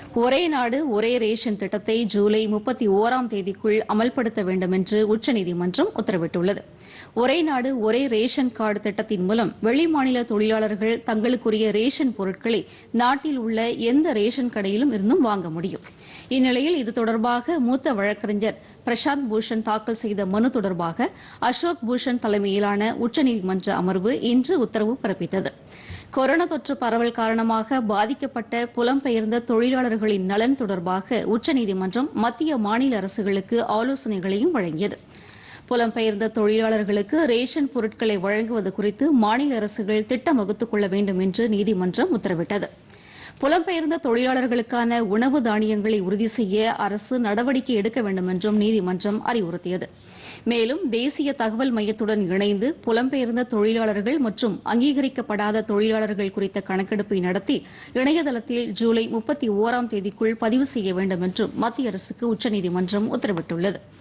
ஒரே நாடு ஒரே ரேஷன் திட்டத்தை ஜூலை முப்பத்தி ஓராம் தேதிக்குள் அமல்படுத்த வேண்டும் என்று உச்சநீதிமன்றம் உத்தரவிட்டுள்ளது ஒரே நாடு ஒரே ரேஷன் கார்டு திட்டத்தின் மூலம் வெளிமாநில தொழிலாளர்கள் தங்களுக்குரிய ரேஷன் பொருட்களை நாட்டில் உள்ள எந்த ரேஷன் கடையிலும் இருந்தும் வாங்க முடியும் இந்நிலையில் இது தொடர்பாக மூத்த வழக்கறிஞர் பிரசாந்த் பூஷன் தாக்கல் செய்த மனு தொடர்பாக அசோக் பூஷன் தலைமையிலான உச்சநீதிமன்ற அமர்வு இன்று உத்தரவு பிறப்பித்தது கொரோனா தொற்று பரவல் காரணமாக பாதிக்கப்பட்ட புலம்பெயர்ந்த தொழிலாளர்களின் நலன் தொடர்பாக உச்சநீதிமன்றம் மத்திய மாநில அரசுகளுக்கு ஆலோசனைகளையும் வழங்கியது புலம்பெயர்ந்த தொழிலாளர்களுக்கு ரேஷன் பொருட்களை வழங்குவது குறித்து மாநில அரசுகள் திட்டம் வகுத்துக் கொள்ள வேண்டும் என்று நீதிமன்றம் உத்தரவிட்டது புலம்பெயர்ந்த தொழிலாளர்களுக்கான உணவு தானியங்களை உறுதி செய்ய அரசு நடவடிக்கை எடுக்க வேண்டும் என்றும் நீதிமன்றம் அறிவுறுத்தியது மேலும் தேசிய தகவல் மையத்துடன் இணைந்து புலம்பெயர்ந்த தொழிலாளர்கள் மற்றும் அங்கீகரிக்கப்படாத தொழிலாளர்கள் குறித்த கணக்கெடுப்பை நடத்தி இணையதளத்தில் ஜூலை முப்பத்தி ஓராம் தேதிக்குள் பதிவு செய்ய வேண்டும் என்றும் மத்திய அரசுக்கு உச்சநீதிமன்றம் உத்தரவிட்டுள்ளது